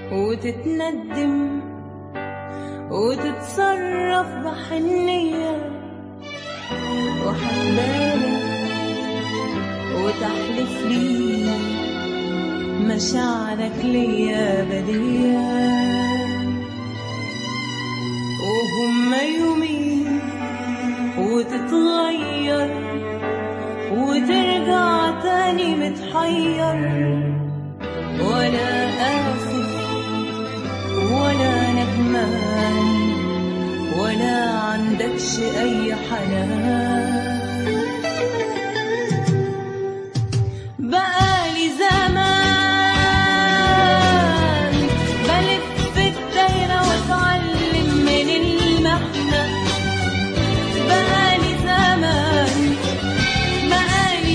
وتتندم وتتصرف بحنية وحتبالغ وتحلف لي مشاعرك ليا بدية وهم يومين وتتغير وترجع تاني متحير ولا آسف ولا ندمان ولا عندكش أي حنان بقالي زمان بلف الدايرة واتعلم من المحنة بقالي زمان بقالي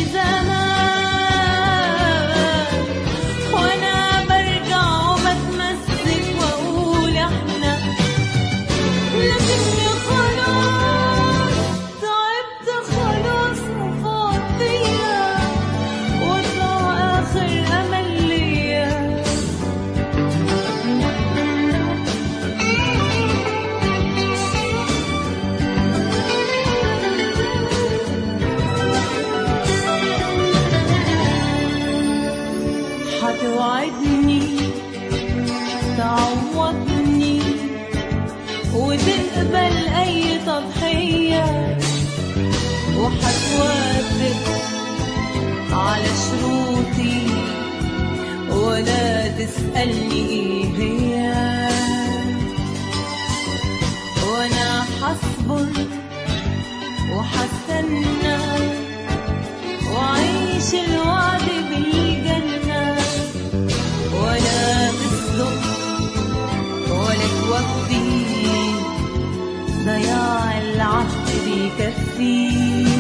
زمان وانا برجع وبتمسك واقول احنا لكني خلاص تعبت خلاص وفاض بيا وطلع اخر امل ليا حتوعدني تعوضني وتقبل أي تضحية وحتوافق على شروطي ولا تسألني إيه هي وأنا حصبر وحستنى وعيش الوعد بالجنة ولا تصدق ولا توفي ضياع العهد بيكفي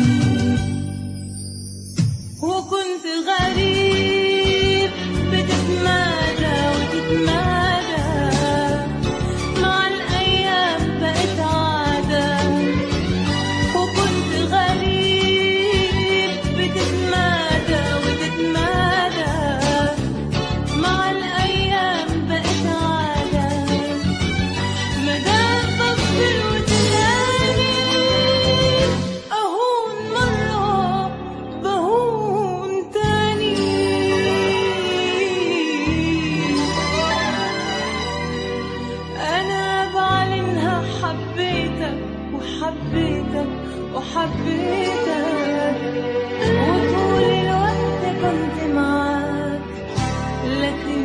وكنت غريب بتتمادى وتتمادى مع الأيام بقت عادة وكنت غريب بتتمادى وتتمادى مع الأيام بقت عادة مدام بصبر وتلاقي أهون مرة بهون تاني أنا بعلنها حبيتك وحبيتك وحبيتك وطول الوقت كنت معاك لكن